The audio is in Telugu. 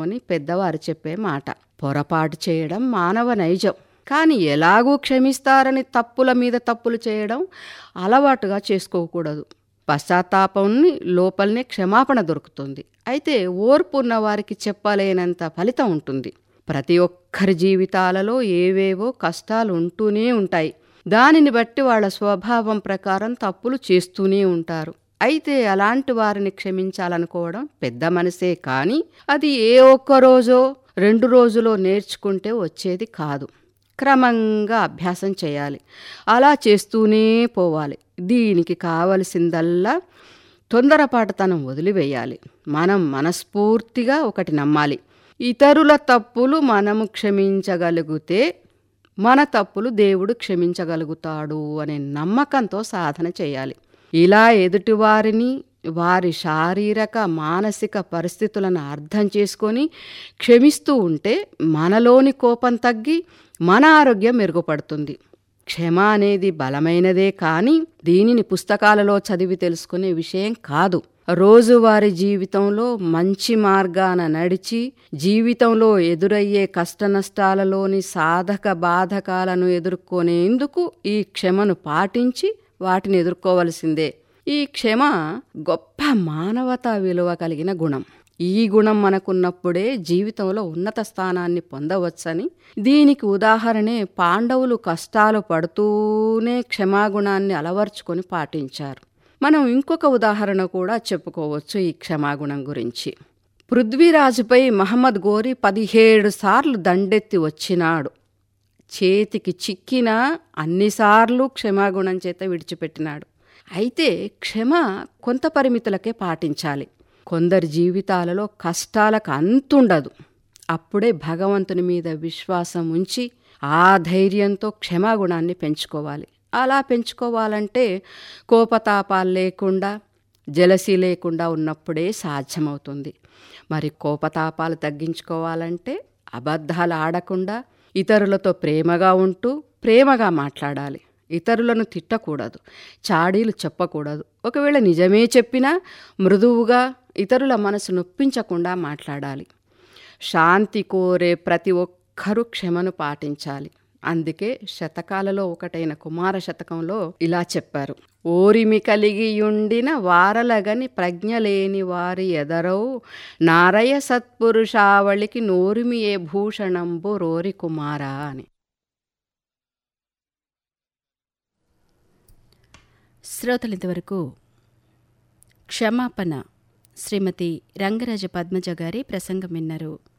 అని పెద్దవారు చెప్పే మాట పొరపాటు చేయడం మానవ నైజం కానీ ఎలాగూ క్షమిస్తారని తప్పుల మీద తప్పులు చేయడం అలవాటుగా చేసుకోకూడదు పశ్చాత్తాపంని లోపలనే క్షమాపణ దొరుకుతుంది అయితే ఓర్పు ఉన్న వారికి చెప్పలేనంత ఫలితం ఉంటుంది ప్రతి ఒక్కరి జీవితాలలో ఏవేవో కష్టాలు ఉంటూనే ఉంటాయి దానిని బట్టి వాళ్ళ స్వభావం ప్రకారం తప్పులు చేస్తూనే ఉంటారు అయితే అలాంటి వారిని క్షమించాలనుకోవడం పెద్ద మనసే కానీ అది ఏ ఒక్క రోజో రెండు రోజులో నేర్చుకుంటే వచ్చేది కాదు క్రమంగా అభ్యాసం చేయాలి అలా చేస్తూనే పోవాలి దీనికి కావలసిందల్లా తొందరపాటుతనం వదిలివేయాలి మనం మనస్ఫూర్తిగా ఒకటి నమ్మాలి ఇతరుల తప్పులు మనము క్షమించగలిగితే మన తప్పులు దేవుడు క్షమించగలుగుతాడు అనే నమ్మకంతో సాధన చేయాలి ఇలా ఎదుటివారిని వారి శారీరక మానసిక పరిస్థితులను అర్థం చేసుకొని క్షమిస్తూ ఉంటే మనలోని కోపం తగ్గి మన ఆరోగ్యం మెరుగుపడుతుంది క్షమ అనేది బలమైనదే కానీ దీనిని పుస్తకాలలో చదివి తెలుసుకునే విషయం కాదు రోజువారి జీవితంలో మంచి మార్గాన నడిచి జీవితంలో ఎదురయ్యే కష్టనష్టాలలోని సాధక బాధకాలను ఎదుర్కొనేందుకు ఈ క్షమను పాటించి వాటిని ఎదుర్కోవలసిందే ఈ క్షమ గొప్ప మానవతా విలువ కలిగిన గుణం ఈ గుణం మనకున్నప్పుడే జీవితంలో ఉన్నత స్థానాన్ని పొందవచ్చని దీనికి ఉదాహరణే పాండవులు కష్టాలు పడుతూనే క్షమాగుణాన్ని అలవర్చుకొని పాటించారు మనం ఇంకొక ఉదాహరణ కూడా చెప్పుకోవచ్చు ఈ క్షమాగుణం గురించి పృథ్వీరాజుపై మహమ్మద్ గోరి పదిహేడు సార్లు దండెత్తి వచ్చినాడు చేతికి చిక్కిన అన్నిసార్లు క్షమాగుణం చేత విడిచిపెట్టినాడు అయితే క్షమ కొంత పరిమితులకే పాటించాలి కొందరి జీవితాలలో కష్టాలకు అంతుండదు అప్పుడే భగవంతుని మీద విశ్వాసం ఉంచి ఆ ధైర్యంతో క్షమాగుణాన్ని పెంచుకోవాలి అలా పెంచుకోవాలంటే కోపతాపాలు లేకుండా జలసి లేకుండా ఉన్నప్పుడే సాధ్యమవుతుంది మరి కోపతాపాలు తగ్గించుకోవాలంటే అబద్ధాలు ఆడకుండా ఇతరులతో ప్రేమగా ఉంటూ ప్రేమగా మాట్లాడాలి ఇతరులను తిట్టకూడదు చాడీలు చెప్పకూడదు ఒకవేళ నిజమే చెప్పినా మృదువుగా ఇతరుల మనసు నొప్పించకుండా మాట్లాడాలి శాంతి కోరే ప్రతి ఒక్కరూ క్షమను పాటించాలి అందుకే శతకాలలో ఒకటైన కుమార శతకంలో ఇలా చెప్పారు ఓరిమి కలిగియుండిన వారలగని ప్రజ్ఞ లేని వారి ఎదరవు నారయ సత్పురుషావళికి నోరిమి ఏ భూషణంబు రోరి కుమారా అని శ్రోతలు ఇంతవరకు క్షమాపణ శ్రీమతి రంగరాజ పద్మజ గారి ప్రసంగం విన్నారు